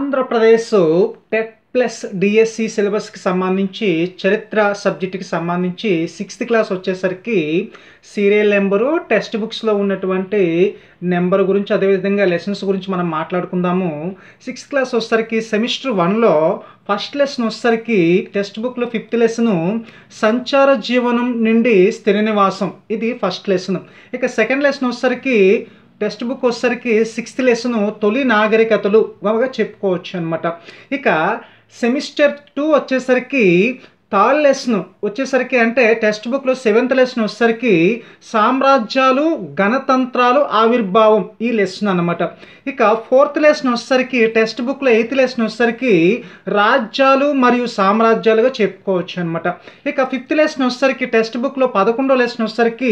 Andhra Pradesh TET plus DSC సిలబస్కి సంబంధించి చరిత్ర సబ్జెక్టుకి సంబంధించి సిక్స్త్ క్లాస్ వచ్చేసరికి సీరియల్ నెంబరు టెక్స్ట్ బుక్స్లో ఉన్నటువంటి నెంబర్ గురించి అదేవిధంగా లెసన్స్ గురించి మనం మాట్లాడుకుందాము సిక్స్త్ క్లాస్ వచ్చేసరికి సెమిస్టర్ వన్లో ఫస్ట్ లెసన్ వచ్చేసరికి టెక్స్ట్ బుక్లో ఫిఫ్త్ లెసన్ సంచార జీవనం నుండి స్థిర నివాసం ఇది ఫస్ట్ లెసన్ ఇక సెకండ్ లెసన్ వచ్చేసరికి టెక్స్ట్ బుక్ వచ్చేసరికి సిక్స్త్ లెసన్ తొలి నాగరికతలు బాగా చెప్పుకోవచ్చు అనమాట ఇక సెమిస్టర్ టూ వచ్చేసరికి థర్డ్ లెసన్ వచ్చేసరికి అంటే టెక్స్ట్ బుక్లో సెవెంత్ లెసన్ వచ్చేసరికి సామ్రాజ్యాలు గణతంత్రాలు ఆవిర్భావం ఈ లెసన్ అనమాట ఇక ఫోర్త్ లెసన్ వచ్చేసరికి టెక్స్ట్ బుక్లో ఎయిత్ లెసన్ వచ్చేసరికి రాజ్యాలు మరియు సామ్రాజ్యాలుగా చెప్పుకోవచ్చు అనమాట ఇక ఫిఫ్త్ లెసన్ వచ్చేసరికి టెక్స్ట్ బుక్లో పదకొండో లెసన్ వచ్చేసరికి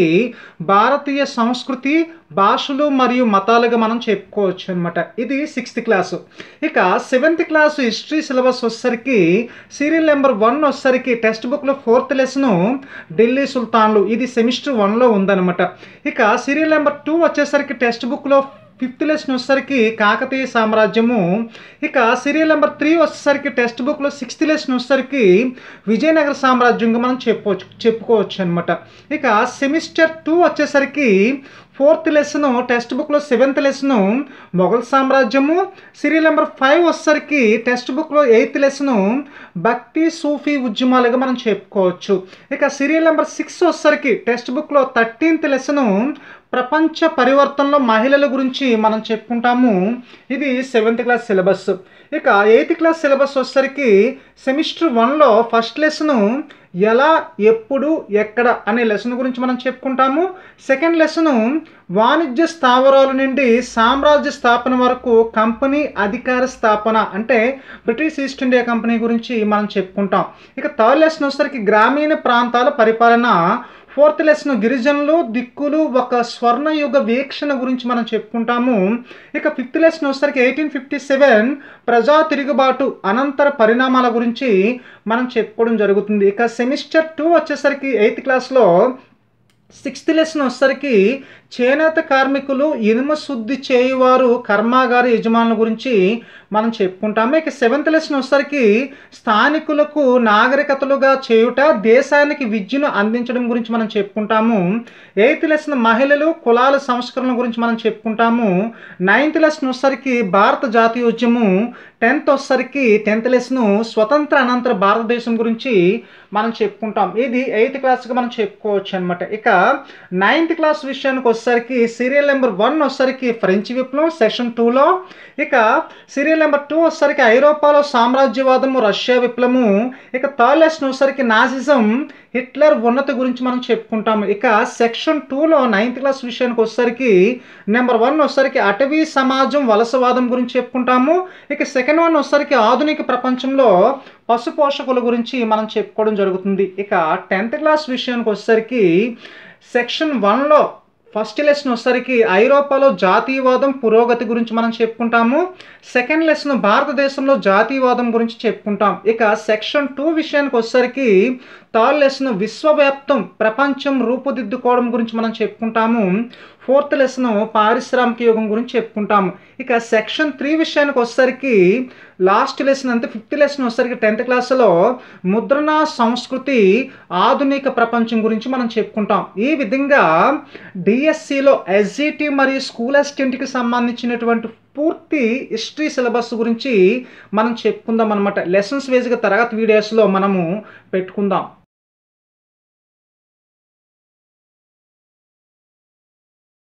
భారతీయ సంస్కృతి భాషలు మరియు మతాలుగా మనం చెప్పుకోవచ్చు అనమాట ఇది సిక్స్త్ క్లాసు ఇక సెవెంత్ క్లాసు హిస్టరీ సిలబస్ వచ్చేసరికి సీరియల్ నెంబర్ వన్ వచ్చేసరికి టెక్స్ట్ బుక్లో ఫోర్త్ లెసన్ ఢిల్లీ సుల్తాన్లు ఇది సెమిస్టర్ వన్లో ఉందన్నమాట ఇక సీరియల్ నెంబర్ టూ వచ్చేసరికి టెక్స్ట్ బుక్లో ఫిఫ్త్ లెసన్ వచ్చేసరికి కాకతీయ సామ్రాజ్యము ఇక సీరియల్ నెంబర్ త్రీ వచ్చేసరికి టెక్స్ట్ బుక్లో సిక్స్త్ లెసన్ వచ్చేసరికి విజయనగర సామ్రాజ్యంగా మనం చెప్పుకోవచ్చు చెప్పుకోవచ్చు అనమాట ఇక సెమిస్టర్ టూ వచ్చేసరికి ఫోర్త్ లెసన్ టెక్స్ట్ బుక్లో సెవెంత్ లెసన్ మొఘల్ సామ్రాజ్యము సీరియల్ నెంబర్ ఫైవ్ వచ్చేసరికి టెక్స్ట్ బుక్లో ఎయిత్ లెసన్ భక్తి సూఫీ ఉద్యమాలుగా మనం చెప్పుకోవచ్చు ఇక సీరియల్ నెంబర్ సిక్స్ వచ్చేసరికి టెక్స్ట్ బుక్లో థర్టీన్త్ లెసన్ ప్రపంచ పరివర్తనలో మహిళల గురించి మనం చెప్పుకుంటాము ఇది సెవెంత్ క్లాస్ సిలబస్ ఇక ఎయిత్ క్లాస్ సిలబస్ వచ్చేసరికి సెమిస్టర్ వన్లో ఫస్ట్ లెసన్ ఎలా ఎప్పుడు ఎక్కడ అనే లెసన్ గురించి మనం చెప్పుకుంటాము సెకండ్ లెసన్ వాణిజ్య స్థావరాల నుండి సామ్రాజ్య స్థాపన వరకు కంపెనీ అధికార స్థాపన అంటే బ్రిటిష్ ఈస్ట్ ఇండియా కంపెనీ గురించి మనం చెప్పుకుంటాం ఇక థర్డ్ లెసన్ వచ్చేసరికి గ్రామీణ ప్రాంతాల పరిపాలన ఫోర్త్ లెసన్ గిరిజనులు దిక్కులు ఒక స్వర్ణయుగ వీక్షణ గురించి మనం చెప్పుకుంటాము ఇక ఫిఫ్త్ లెసన్ వచ్చేసరికి ఎయిటీన్ ఫిఫ్టీ సెవెన్ ప్రజా తిరుగుబాటు అనంతర పరిణామాల గురించి మనం చెప్పుకోవడం జరుగుతుంది ఇక సెమిస్టర్ టూ వచ్చేసరికి ఎయిత్ క్లాస్లో సిక్స్త్ లెసన్ వచ్చేసరికి చేనేత కార్మికులు ఇనుమ శుద్ధి చేయువారు కర్మాగార యజమానుల గురించి మనం చెప్పుకుంటాము ఇక సెవెంత్ లెసన్ వచ్చేసరికి స్థానికులకు నాగరికతలుగా చేయుట దేశానికి విద్యను అందించడం గురించి మనం చెప్పుకుంటాము ఎయిత్ లెసన్ మహిళలు కులాల సంస్కరణ గురించి మనం చెప్పుకుంటాము నైన్త్ లెసన్ వచ్చేసరికి భారత జాతీయోద్యము టెన్త్ వచ్చేసరికి టెన్త్ లెసన్ స్వతంత్ర అనంతర భారతదేశం గురించి మనం చెప్పుకుంటాం ఇది ఎయిత్ క్లాస్గా మనం చెప్పుకోవచ్చు అనమాట ఇక నైన్త్ క్లాస్ విషయానికి వచ్చేసరికి సీరియల్ నెంబర్ వన్ వచ్చేసరికి ఫ్రెంచ్ విప్లవం సెక్షన్ టూలో ఇక సీరియల్ నెంబర్ టూ వచ్చేసరికి ఐరోపాలో సామ్రాజ్యవాదము రష్యా విప్లవము ఇక థర్డ్ లెసన్ వచ్చేసరికి నాసిజం హిట్లర్ ఉన్నతి గురించి మనం చెప్పుకుంటాము ఇక సెక్షన్ టూలో నైన్త్ క్లాస్ విషయానికి వచ్చేసరికి నెంబర్ వన్ వచ్చేసరికి అటవీ సమాజం వలసవాదం గురించి చెప్పుకుంటాము ఇక సెకండ్ వన్ వచ్చేసరికి ఆధునిక ప్రపంచంలో పశు పోషకుల గురించి మనం చెప్పుకోవడం జరుగుతుంది ఇక టెన్త్ క్లాస్ విషయానికి వచ్చేసరికి సెక్షన్ వన్లో ఫస్ట్ లెసన్ వచ్చేసరికి ఐరోపాలో జాతీయవాదం పురోగతి గురించి మనం చెప్పుకుంటాము సెకండ్ లెసన్ భారతదేశంలో జాతీయవాదం గురించి చెప్పుకుంటాం ఇక సెక్షన్ టూ విషయానికి వచ్చేసరికి థర్డ్ లెసన్ విశ్వవ్యాప్తం ప్రపంచం రూపుదిద్దుకోవడం గురించి మనం చెప్పుకుంటాము ఫోర్త్ లెసన్ పారిశ్రామిక యుగం గురించి చెప్పుకుంటాము ఇక సెక్షన్ త్రీ విషయానికి వచ్చేసరికి లాస్ట్ లెసన్ అంటే ఫిఫ్త్ లెసన్ వచ్చేసరికి టెన్త్ క్లాస్లో ముద్రణ సంస్కృతి ఆధునిక ప్రపంచం గురించి మనం చెప్పుకుంటాం ఈ విధంగా డిఎస్సిలో ఎస్జిటి మరియు స్కూల్ అసిస్టెంట్కి సంబంధించినటువంటి పూర్తి హిస్టరీ సిలబస్ గురించి మనం చెప్పుకుందాం అనమాట లెసన్స్ వేజ్గా తరగతి వీడియోస్లో మనము పెట్టుకుందాం